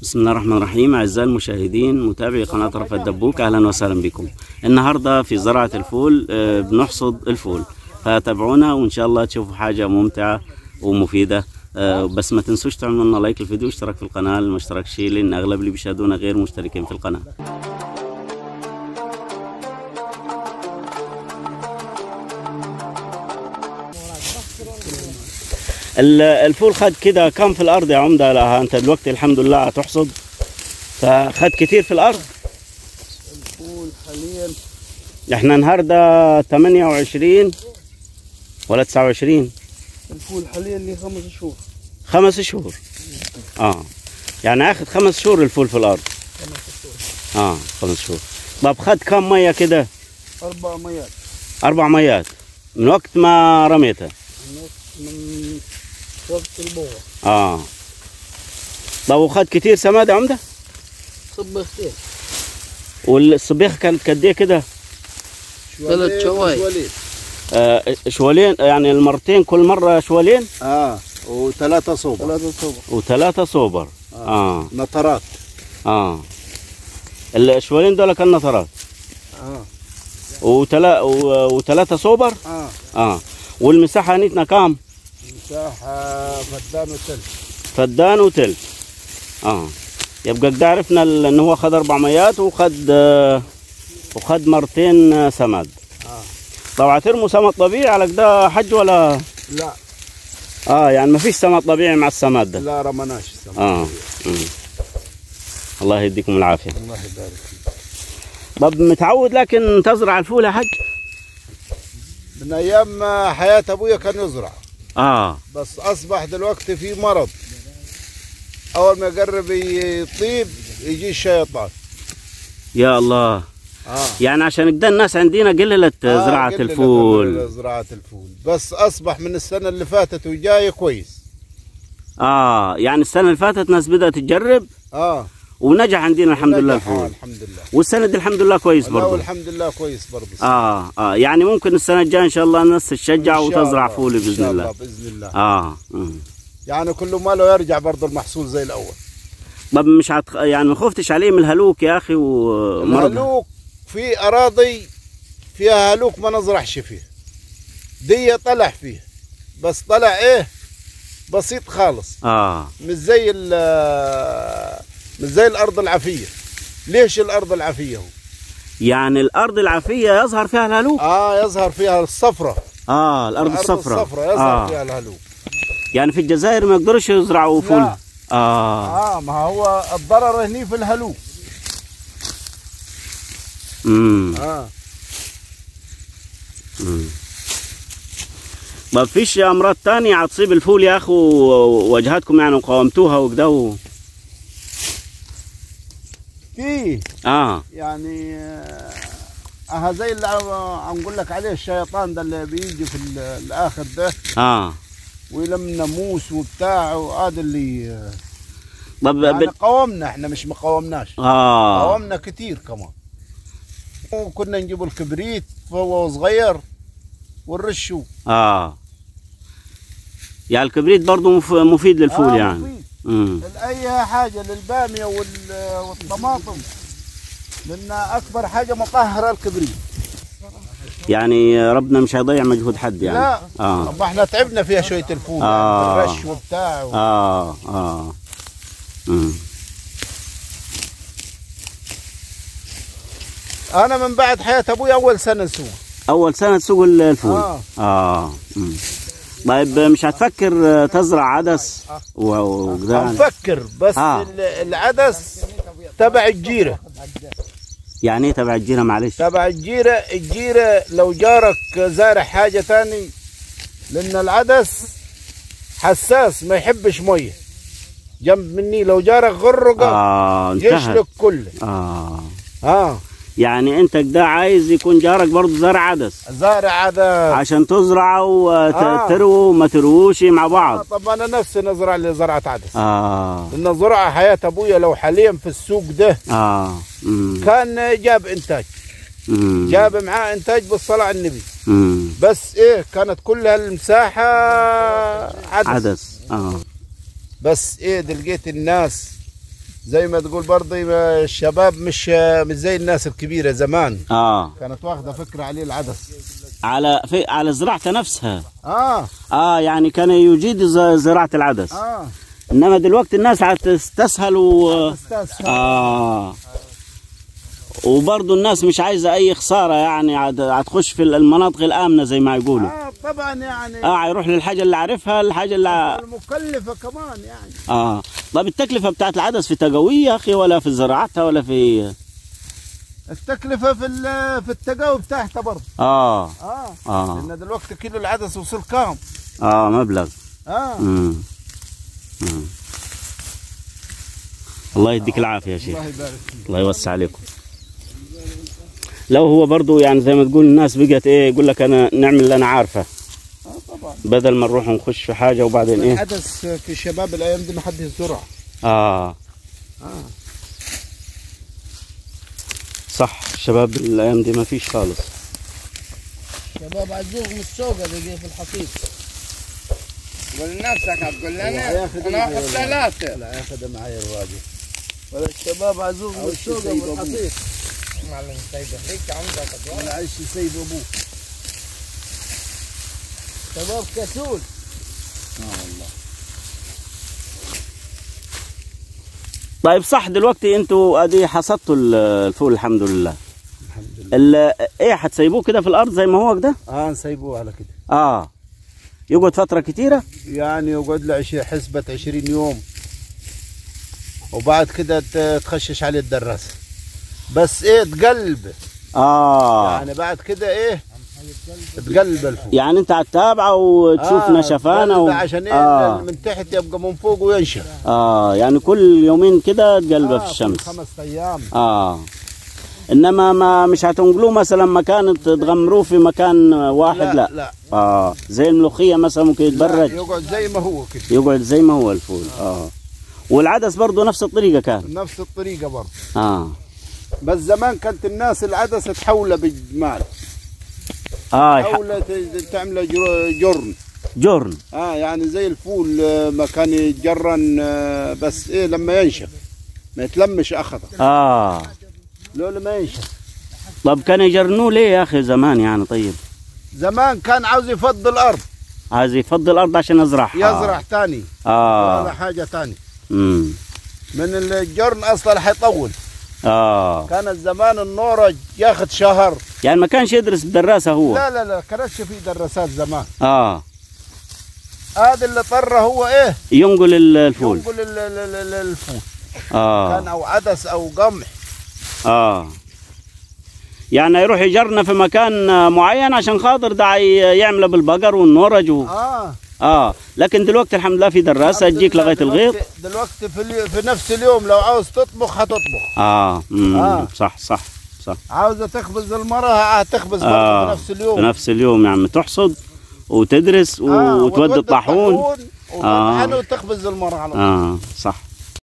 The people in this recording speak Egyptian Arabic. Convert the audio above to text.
بسم الله الرحمن الرحيم أعزائي المشاهدين متابعي قناة رفع الدبوك أهلا وسهلا بكم النهاردة في زراعة الفول آه، بنحصد الفول فتابعونا وإن شاء الله تشوفوا حاجة ممتعة ومفيدة آه، بس ما تنسوش تعملوا لنا لايك للفيديو واشتراك في القناة اللي ما اشتركش لأن أغلب اللي بيشاهدونا غير مشتركين في القناة ال- الفول خد كده كم في الأرض يا عمدة لها أنت دلوقتي الحمد لله هتحصد فخد كتير في الأرض الفول حاليا احنا النهارده 28 ولا 29 الفول حاليا لي خمس شهور خمس شهور اه يعني اخد خمس شهور الفول في الارض اه خمس شهور طب خد كم ميه كده أربع ميات اربع ميات من وقت ما رميتها من- من وقت البوغة اه طب وخد كتير سماد يا عمده صبغتين والصبيخ كانت قد ايه كده ثلاث شواي. شوالين آه شوالين يعني المرتين كل مره شوالين اه وثلاثة صوبة ثلاثة صبغ وثلاثه صوبر اه نطرات اه الشوالين دول كان نطرات اه وتلا و- وثلاثة سوبر اه اه والمساحة نيتنا كام؟ مساحة فدان وتل فدان وتلت اه يبقى كده عرفنا ال- ان هو خد اربع ميات وخد آه وخد مرتين آه، سماد آه. طبعا ترموا سماد طبيعي على كده حج ولا لا اه يعني ما فيش سماد طبيعي مع السماد ده لا رمناش السمك. اه مم. الله يديكم العافية الله يبارك فيك طب متعود لكن تزرع الفول يا حج؟ من ايام ما حياة ابويا كان يزرع اه بس اصبح دلوقتي في مرض اول ما يقرب يطيب يجي الشيطان يا الله اه يعني عشان كده الناس عندنا قللت آه، زراعة قلنا الفول لنا زراعة الفول بس اصبح من السنة اللي فاتت وجاي كويس اه يعني السنة اللي فاتت ناس بدأت تجرب اه ونجح عندنا الحمد لله نجح، آه، الفول الحمد لله والسنة دي الحمد لله كويس لا برضه والحمد لله كويس برضه اه اه يعني ممكن السنة الجاية ان شاء الله الناس تشجع إن شاء وتزرع الله، فول إن بإذن شاء الله باذن الله اه مم. يعني كل ما لو يرجع برضه المحصول زي الاول طب مش هتخ... يعني ما خفتش عليه من الهلوك يا اخي ومرض الهلوك في اراضي فيها هلوك ما نزرعش فيه دي طلع فيه بس طلع ايه بسيط خالص اه مش زي ال- مش زي الارض العافيه ليش الارض العافيه هو يعني الارض العافية يظهر فيها الهلوك اه يظهر فيها الصفرة اه الارض الصفراء الصفرة يظهر آه. فيها الهلوك يعني في الجزائر ما يقدروش يزرعوا فول لا. اه اه ما هو الضرر هني في الهلوك امم اه مم. ما فيش امراض تانية هتصيب الفول يا اخو وواجهتكم يعني وقاومتوها وكده و... فيه اه يعني آه آه زي اللي عم عم نقول لك عليه الشيطان ده اللي بيجي في ال- الاخر ده اه ويلم ناموس وبتاع وهذا اللي آه، طب يعني بت... قاومنا احنا مش ما قاومناش اه قاومنا كتير كمان وكنا نجيب الكبريت وهو صغير ونرشه اه يعني الكبريت برضه مف... مفيد للفول آه يعني مفيد. امم اي حاجه للباميه وال- والطماطم لان اكبر حاجه مطهره الكبريت يعني ربنا مش هيضيع مجهود حد يعني لا اه طب احنا تعبنا فيها شويه الفول آه. يعني بالرش وبتاع و... اه اه امم انا من بعد حياه ابوي اول سنه نسوق اول سنه تسوق الفول اه اه مم. طيب مش هتفكر تزرع عدس و- وكده يعني؟ نفكر بس آه. ال- العدس تبع الجيره يعني ايه تبع الجيره معلش تبع الجيره الجيره لو جارك زارع حاجه تاني لان العدس حساس ما يحبش ميه جنب مني لو جارك غرقه اه انتهت يشلك كله اه اه يعني انت كده عايز يكون جارك برضه زرع عدس زارع عدس عشان تزرعوا آه. وترووا وما ترووش مع آه بعض طب انا نفسي نزرع اللي زرعت عدس اه لان زرع حياه ابويا لو حاليا في السوق ده اه مم. كان جاب انتاج مم. جاب معاه انتاج بالصلاه على النبي مم. بس ايه كانت كلها المساحه عدس, عدس. عدس اه بس ايه ده لقيت الناس زي ما تقول برضه الشباب مش مش زي الناس الكبيره زمان اه كانت واخده فكره عليه العدس على في على زراعته نفسها اه اه يعني كان يجيد ز- زراعه العدس اه انما دلوقتي الناس هتستسهل و استاذ اه وبرضه الناس مش عايزه اي خساره يعني عاد- هتخش في المناطق الامنه زي ما يقولوا اه طبعا يعني اه يروح للحاجه اللي عارفها الحاجه اللي ع- المكلفه كمان يعني اه طب التكلفه بتاعت العدس في تقويه يا اخي ولا في زراعتها ولا في التكلفه في ال- في التقاوي بتاعتها برضه اه اه اه لان دلوقتي كيلو العدس وصل كام اه مبلغ اه مم. مم. الله يديك العافيه يا شيخ الله يبارك فيك الله يوسع عليكم لو هو برضو يعني زي ما تقول الناس بقت ايه يقول لك انا نعمل اللي انا عارفه اه طبعا بدل ما نروح ونخش في حاجه وبعدين ايه العدس في الشباب الايام دي ما حد يزرع اه اه صح الشباب الايام دي ما فيش خالص شباب عزوهم الشوقة بيجي في الحصيد قول لنفسك هتقول لنا هياخد انا معي واخد ثلاثة لا ياخذ معي الراجل ولا الشباب عزوهم أو الشوقة سيد في أبوه. الحصيد معلم سيد هيك عندك أدوار. ولا عيش سيد ابوه شباب كسول طيب صح دلوقتي انتوا ادي حصدتوا ال- الفول الحمد لله الحمد لله ال- ايه هتسيبوه كده في الارض زي ما هو كده اه نسيبوه على كده اه يقعد فتره كتيره يعني يقعد له عشي- حسبة 20 يوم وبعد كده ت- تخشش عليه الدراسة بس ايه تقلب اه يعني بعد كده ايه تقلب الفوق يعني انت هتتابعه وتشوف آه، نشفانه تقلب و... عشان ايه آه. من تحت يبقى من فوق وينشف اه يعني كل يومين كده تقلبه آه، في كل الشمس خمس ايام اه انما ما مش هتنقلوه مثلا مكان تغمروه في مكان واحد لا, لا لا اه زي الملوخيه مثلا ممكن لا يتبرد يقعد زي ما هو كده يقعد زي ما هو الفول اه والعدس برضه نفس الطريقه كان نفس الطريقة برضه اه بس زمان كانت الناس العدس تحولها بالجمال اه يح- حولها ت- تعملها جر- جرن جرن اه يعني زي الفول آه، ما كان يتجرن آه، بس ايه لما ينشف ما يتلمش اخضر اه لو ما ينشف طب كانوا يجرنوه ليه يا اخي زمان يعني طيب زمان كان عاوز يفضي الارض عايز يفضل الارض عشان يزرعها يزرع تاني ولا اه حاجه تاني امم من الجرن اصلا حيطول اه كان زمان النورج ياخذ شهر يعني ما كانش يدرس بدراسه هو لا لا لا كانتش في دراسات زمان اه هذا اللي طره هو ايه ينقل ال- الفول ينقل ال- ال- ال- ال- الفول اه كان او عدس او قمح اه يعني يروح يجرنا في مكان آه، معين عشان خاطر ده ي- يعمله بالبقر والنورج و... اه اه لكن دلوقتي الحمد لله في دراسه الحمد تجيك لله لغايه الغيط دلوقتي- دلوقتي في, اليو- في نفس اليوم لو عاوز تطبخ هتطبخ اه, مم. آه. صح صح صح عاوزه تخبز المراه هتخبز برضه آه. في نفس اليوم في نفس اليوم يعني تحصد وتدرس آه، وتودي الطاحون وتودي آه. الطاحون وتخبز المراه على طول اه صح